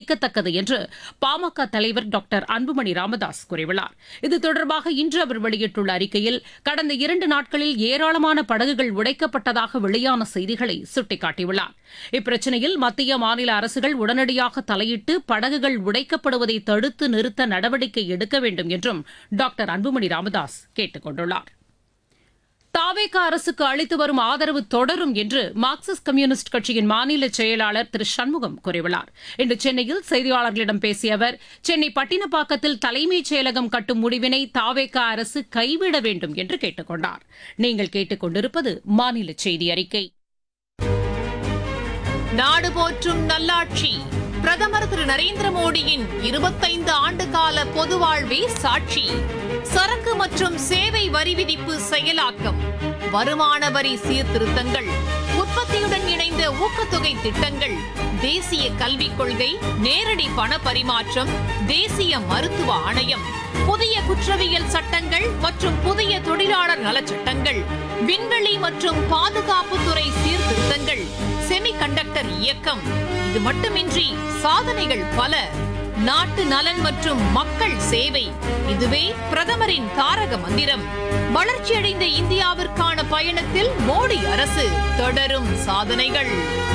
கண்டிக்கத்தக்கது என்று பாமக தலைவர் டாக்டர் அன்புமணி ராமதாஸ் கூறியுள்ளார் இது தொடர்பாக இன்று அவர் வெளியிட்டுள்ள அறிக்கையில் கடந்த இரண்டு நாட்களில் ஏராளமான படகுகள் உடைக்கப்பட்டதாக வெளியான செய்திகளை சுட்டிக்காட்டியுள்ளார் இப்பிரச்சினையில் மத்திய மாநில அரசுகள் உடனடியாக தலையிட்டு படகுகள் உடைக்கப்படுவதை தடுத்து நிறுத்த நடவடிக்கை எடுக்க வேண்டும் என்றும் டாக்டர் அன்புமணி ராமதாஸ் கேட்டுக் கொண்டுள்ளார் தாவேக அரசுக்கு அளித்து வரும் ஆதரவு தொடரும் என்று மார்க்சிஸ்ட் கம்யூனிஸ்ட் கட்சியின் மாநில செயலாளர் திரு சண்முகம் கூறியுள்ளார் இன்று சென்னையில் செய்தியாளர்களிடம் பேசிய அவர் சென்னை பட்டினப்பாக்கத்தில் தலைமைச் செயலகம் கட்டும் முடிவினை தாவேக அரசு கைவிட வேண்டும் என்று கேட்டுக் கொண்டார் நீங்கள் கேட்டுக் கொண்டிருப்பது மாநில செய்தி அறிக்கை நாடு போற்றும் நல்லாட்சி பிரதமர் திரு நரேந்திர மோடியின் இருபத்தைந்து ஆண்டு கால பொது வாழ்வே சாட்சி சரக்கு மற்றும் சேவை வரி விதிப்பு செயலாக்கம் வருமான வரி சீர்திருத்தங்கள் உற்பத்தியுடன் இணைந்த ஊக்கத்தொகை திட்டங்கள் தேசிய கல்விக் கொள்கை நேரடி பண பரிமாற்றம் தேசிய மருத்துவ ஆணையம் புதிய குற்றவியல் சட்டங்கள் மற்றும் புதிய தொழிலாளர் நலச்சட்டங்கள் விண்வெளி மற்றும் பாதுகாப்புத்துறை சீர்திருத்தங்கள் செமிகண்டக்டர் இயக்கம் இது மட்டுமின்றி சாதனைகள் பல நாட்டு நலன் மற்றும் மக்கள் சேவை இதுவே பிரதமரின் தாரக மந்திரம் வளர்ச்சியடைந்த இந்தியாவிற்கான பயணத்தில் மோடி அரசு தொடரும் சாதனைகள்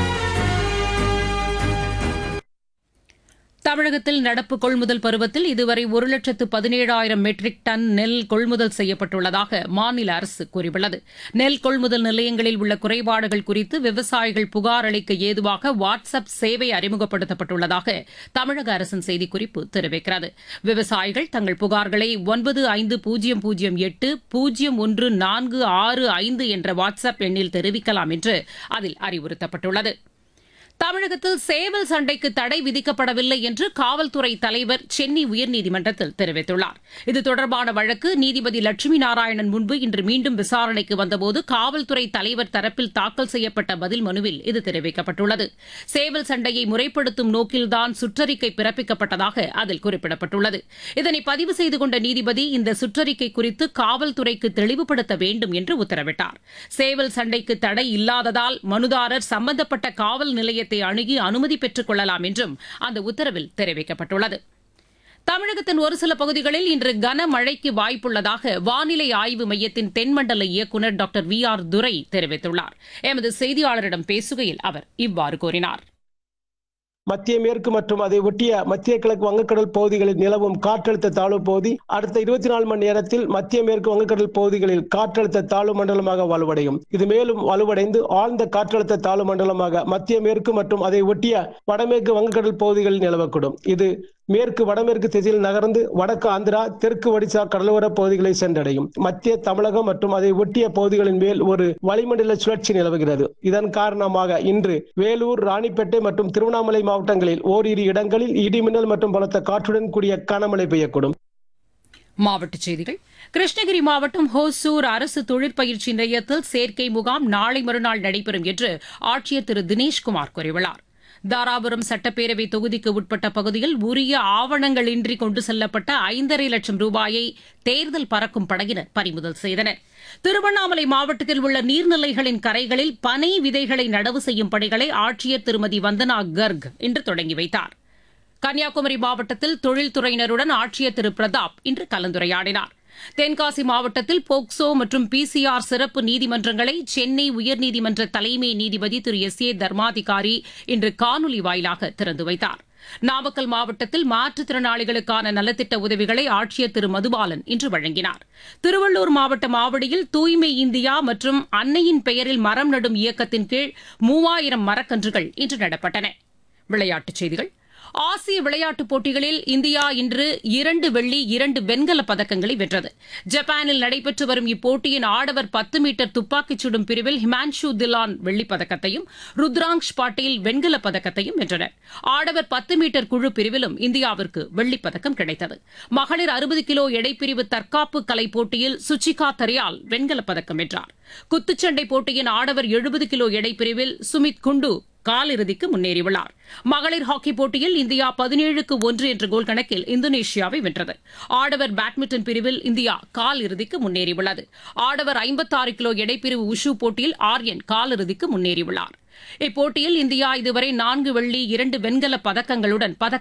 தமிழகத்தில் நடப்பு கொள்முதல் பருவத்தில் இதுவரை ஒரு லட்சத்து பதினேழாயிரம் மெட்ரிக் டன் நெல் கொள்முதல் செய்யப்பட்டுள்ளதாக மாநில அரசு கூறியுள்ளது நெல் கொள்முதல் நிலையங்களில் உள்ள குறைபாடுகள் குறித்து விவசாயிகள் புகார் அளிக்க ஏதுவாக வாட்ஸ் அப் சேவை அறிமுகப்படுத்தப்பட்டுள்ளதாக தமிழக அரசின் செய்திக்குறிப்பு தெரிவிக்கிறது விவசாயிகள் தங்கள் புகார்களை ஒன்பது ஐந்து பூஜ்ஜியம் பூஜ்ஜியம் எட்டு பூஜ்ஜியம் ஒன்று நான்கு ஆறு ஐந்து என்ற வாட்ஸ் அப் எண்ணில் தெரிவிக்கலாம் என்று அதில் அறிவுறுத்தப்பட்டுள்ளது தமிழகத்தில் சேவல் சண்டைக்கு தடை விதிக்கப்படவில்லை என்று காவல்துறை தலைவர் சென்னை உயர்நீதிமன்றத்தில் தெரிவித்துள்ளார் இது தொடர்பான வழக்கு நீதிபதி லட்சுமி நாராயணன் முன்பு இன்று மீண்டும் விசாரணைக்கு வந்தபோது காவல்துறை தலைவர் தரப்பில் தாக்கல் செய்யப்பட்ட பதில் மனுவில் இது தெரிவிக்கப்பட்டுள்ளது சேவல் சண்டையை முறைப்படுத்தும் நோக்கில்தான் சுற்றறிக்கை பிறப்பிக்கப்பட்டதாக அதில் குறிப்பிடப்பட்டுள்ளது இதனை பதிவு செய்து கொண்ட நீதிபதி இந்த சுற்றறிக்கை குறித்து காவல்துறைக்கு தெளிவுபடுத்த வேண்டும் என்று உத்தரவிட்டார் சேவல் சண்டைக்கு தடை இல்லாததால் மனுதாரர் சம்பந்தப்பட்ட காவல் நிலையத்தை அணுகி அனுமதி பெற்றுக் கொள்ளலாம் என்றும் அந்த உத்தரவில் தெரிவிக்கப்பட்டுள்ளது தமிழகத்தின் ஒரு சில பகுதிகளில் இன்று கனமழைக்கு வாய்ப்புள்ளதாக வானிலை ஆய்வு மையத்தின் தென்மண்டல இயக்குநர் டாக்டர் வி ஆர் துரை தெரிவித்துள்ளார் எமது செய்தியாளரிடம் பேசுகையில் அவர் இவ்வாறு கூறினார் மத்திய மேற்கு மற்றும் அதை ஒட்டிய மத்திய கிழக்கு வங்கக்கடல் பகுதிகளில் நிலவும் காற்றழுத்த தாழ்வு பகுதி அடுத்த இருபத்தி நாலு மணி நேரத்தில் மத்திய மேற்கு வங்கக்கடல் பகுதிகளில் காற்றழுத்த தாழ்வு மண்டலமாக வலுவடையும் இது மேலும் வலுவடைந்து ஆழ்ந்த காற்றழுத்த தாழ்வு மண்டலமாக மத்திய மேற்கு மற்றும் அதை ஒட்டிய வடமேற்கு வங்கக்கடல் பகுதிகளில் நிலவக்கூடும் இது மேற்கு வடமேற்கு திசையில் நகர்ந்து வடக்கு ஆந்திரா தெற்கு ஒடிசா கடலோர பகுதிகளை சென்றடையும் மத்திய தமிழகம் மற்றும் அதை ஒட்டிய பகுதிகளின் மேல் ஒரு வளிமண்டல சுழற்சி நிலவுகிறது இதன் காரணமாக இன்று வேலூர் ராணிப்பேட்டை மற்றும் திருவண்ணாமலை மாவட்டங்களில் ஓரிரு இடங்களில் இடிமின்னல் மற்றும் பலத்த காற்றுடன் கூடிய கனமழை பெய்யக்கூடும் மாவட்டச் செய்திகள் கிருஷ்ணகிரி மாவட்டம் ஹோசூர் அரசு தொழிற்பயிற்சி நிலையத்தில் சேர்க்கை முகாம் நாளை மறுநாள் நடைபெறும் என்று ஆட்சியர் திரு தினேஷ்குமார் கூறியுள்ளார் தாராபுரம் சட்டப்பேரவை தொகுதிக்கு உட்பட்ட பகுதியில் உரிய ஆவணங்களின்றி கொண்டு செல்லப்பட்ட ஐந்தரை லட்சம் ரூபாயை தேர்தல் பறக்கும் படையினர் பறிமுதல் செய்தனர் திருவண்ணாமலை மாவட்டத்தில் உள்ள நீர்நிலைகளின் கரைகளில் பனை விதைகளை நடவு செய்யும் பணிகளை ஆட்சியர் திருமதி வந்தனா கர்க் இன்று தொடங்கி வைத்தார் கன்னியாகுமரி மாவட்டத்தில் தொழில்துறையினருடன் ஆட்சியர் திரு பிரதாப் இன்று கலந்துரையாடினார் தென்காசி மாவட்டத்தில் போக்சோ மற்றும் பிசிஆர் சிறப்பு நீதிமன்றங்களை சென்னை உயர்நீதிமன்ற தலைமை நீதிபதி திரு எஸ் ஏ தர்மாதிகாரி இன்று காணொலி வாயிலாக திறந்து வைத்தார் நாமக்கல் மாவட்டத்தில் மாற்றுத்திறனாளிகளுக்கான நலத்திட்ட உதவிகளை ஆட்சியர் திரு மதுபாலன் இன்று வழங்கினார் திருவள்ளூர் மாவட்டம் ஆவடியில் தூய்மை இந்தியா மற்றும் அன்னையின் பெயரில் மரம் நடும் இயக்கத்தின் கீழ் மூவாயிரம் மரக்கன்றுகள் இன்று நடப்பட்டன விளையாட்டுச் செய்திகள் ஆசிய விளையாட்டுப் போட்டிகளில் இந்தியா இன்று இரண்டு வெள்ளி இரண்டு வெண்கலப் பதக்கங்களை வென்றது ஜப்பானில் நடைபெற்று வரும் இப்போட்டியின் ஆடவர் பத்து மீட்டர் துப்பாக்கிச் சுடும் பிரிவில் ஹிமான்ஷு திலான் வெள்ளிப் பதக்கத்தையும் ருத்ராங்ஷ் பாட்டீல் வெண்கலப் பதக்கத்தையும் வென்றனர் ஆடவர் பத்து மீட்டர் குழு பிரிவிலும் இந்தியாவிற்கு வெள்ளிப் பதக்கம் கிடைத்தது மகளிர் அறுபது கிலோ எடைப்பிரிவு தற்காப்பு கலை போட்டியில் சுச்சிகா தரியால் வெண்கலப் பதக்கம் வென்றார் குத்துச்சண்டை போட்டியின் ஆடவர் எழுபது கிலோ எடைப்பிரிவில் சுமித் குண்டு காலிறுதிக்கு முன்னேறியுள்ளார் மகளிர் ஹாக்கி போட்டியில் இந்தியா பதினேழுக்கு ஒன்று என்ற கோல் கணக்கில் இந்தோனேஷியாவை வென்றது ஆடவர் பேட்மிண்டன் பிரிவில் இந்தியா கால் இறுதிக்கு முன்னேறியுள்ளது ஆடவர் ஐம்பத்தாறு கிலோ எடைப்பிரிவு உஷு போட்டியில் ஆர்யன் காலிறுதிக்கு முன்னேறியுள்ளார் இப்போட்டியில் இந்தியா இதுவரை நான்கு வெள்ளி இரண்டு வெண்கலப் பதக்கங்களுடன் பதக்க